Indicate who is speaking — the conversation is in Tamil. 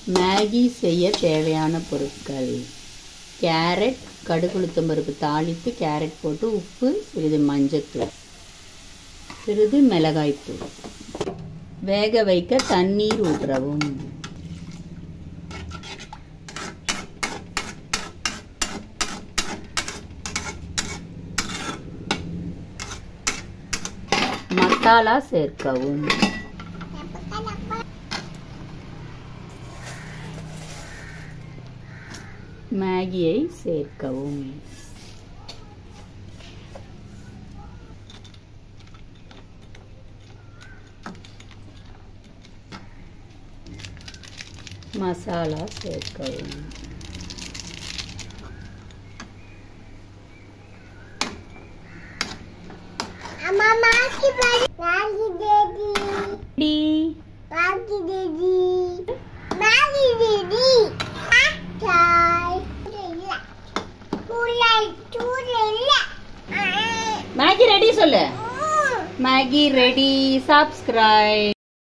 Speaker 1: மேகி செய்ய தேவையான பொருட்கள் கேரட் கடுகுளுத்தம் பருப்பு தாளித்து கேரட் போட்டு உப்பு சிறிது மஞ்சத்தூள் சிறிது மிளகாய்த்தூள் வேக வைக்க தண்ணீர் ஊற்றவும் மசாலா சேர்க்கவும் மேகியை சேர்க்கவும் மசாலா சேர்க்கவும்
Speaker 2: அம்மா மாக்கி பாரு மாக்கி டேடி
Speaker 1: டி
Speaker 2: மாக்கி டேடி மாக்கி டேடி ஆட்டாய் இல்ல கூலை சூடு இல்ல
Speaker 1: மேகி ரெடி சொல்லு மேகி ரெடி சப்ஸ்கிரைப்